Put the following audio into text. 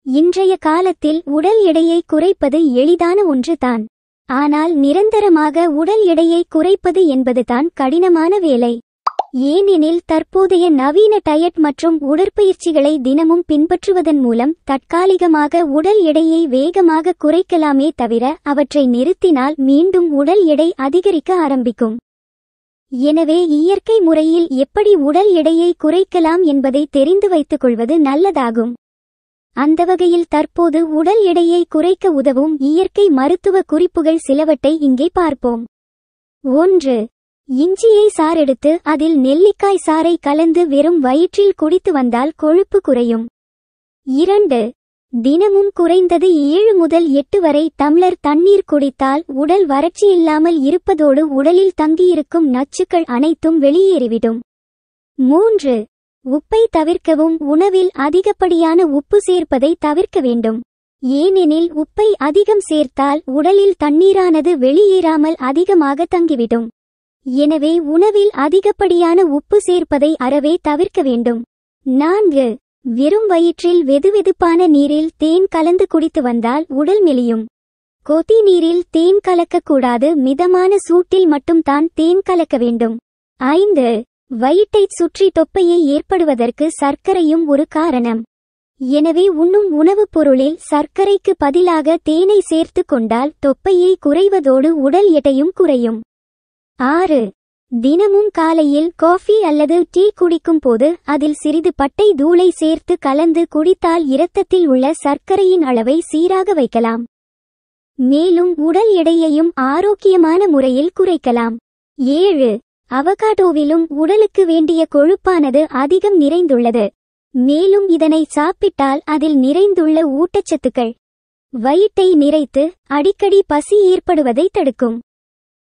இன்றைய காலத்தில் உடல் எடையை குறைப்பது எளிதான ஒன்றுதான் ஆனால் நிரந்தரமாக உடல் எடையை குறைப்பது என்பதுதான் கடினமான வேலை ஏனெனில் தற்போதைய நவீன டயட் மற்றும் உடற்பயிற்சிகளை தினமும் பின்பற்றுவதன் மூலம் தற்காலிகமாக உடல் எடையை வேகமாக குறைக்கலாமே தவிர அவற்றை நிறுத்தினால் மீண்டும் உடல் எடை அதிகரிக்க ஆரம்பிக்கும் எனவே இயற்கை முறையில் எப்படி உடல் எடையை குறைக்கலாம் என்பதை தெரிந்து வைத்துக் கொள்வது நல்லதாகும் அந்த வகையில் தற்போது உடல் எடையை குறைக்க உதவும் இயற்கை மருத்துவ குறிப்புகள் சிலவற்றை இங்கே பார்ப்போம் ஒன்று இஞ்சியை சாறெடுத்து அதில் நெல்லிக்காய் சாறை கலந்து வெறும் வயிற்றில் குடித்து வந்தால் கொழுப்பு குறையும் இரண்டு தினமும் குறைந்தது ஏழு முதல் எட்டு வரை டம்ளர் தண்ணீர் குடித்தால் உடல் வறட்சி இல்லாமல் இருப்பதோடு உடலில் தங்கியிருக்கும் நச்சுக்கள் அனைத்தும் வெளியேறிவிடும் மூன்று உப்பை தவிர்க்கவும் உணவில் அதிகப்படியான உப்பு சேர்ப்பதை தவிர்க்க வேண்டும் ஏனெனில் உப்பை அதிகம் சேர்த்தால் உடலில் தண்ணீரானது வெளியேறாமல் அதிகமாக தங்கிவிடும் எனவே உணவில் அதிகப்படியான உப்பு சேர்ப்பதை அறவே தவிர்க்க வேண்டும் நான்கு வெறும் வயிற்றில் வெதுவெதுப்பான நீரில் தேன் கலந்து குடித்து வந்தால் உடல் மெலியும் கொதி நீரில் தேன் கலக்கக்கூடாது மிதமான சூட்டில் மட்டும் தான் தேன் கலக்க வேண்டும் ஐந்து வயிற்றைச் சுற்றி தொப்பையை ஏற்படுவதற்கு சர்க்கரையும் ஒரு காரணம் எனவே உண்ணும் உணவுப் பொருளில் சர்க்கரைக்கு பதிலாக தேனை சேர்த்து கொண்டால் தொப்பையை குறைவதோடு உடல் எடையும் குறையும் ஆறு தினமும் காலையில் காஃபி அல்லது டீ குடிக்கும் போது அதில் சிறிது பட்டை தூளை சேர்த்து கலந்து குடித்தால் இரத்தத்தில் உள்ள சர்க்கரையின் அளவை சீராக வைக்கலாம் மேலும் உடல் எடையையும் ஆரோக்கியமான முறையில் குறைக்கலாம் ஏழு அவகாடோவிலும் உடலுக்கு வேண்டிய கொழுப்பானது அதிகம் நிறைந்துள்ளது மேலும் இதனை சாப்பிட்டால் அதில் நிறைந்துள்ள ஊட்டச்சத்துக்கள் வயிற்றை நிறைத்து அடிக்கடி பசி ஏற்படுவதை தடுக்கும்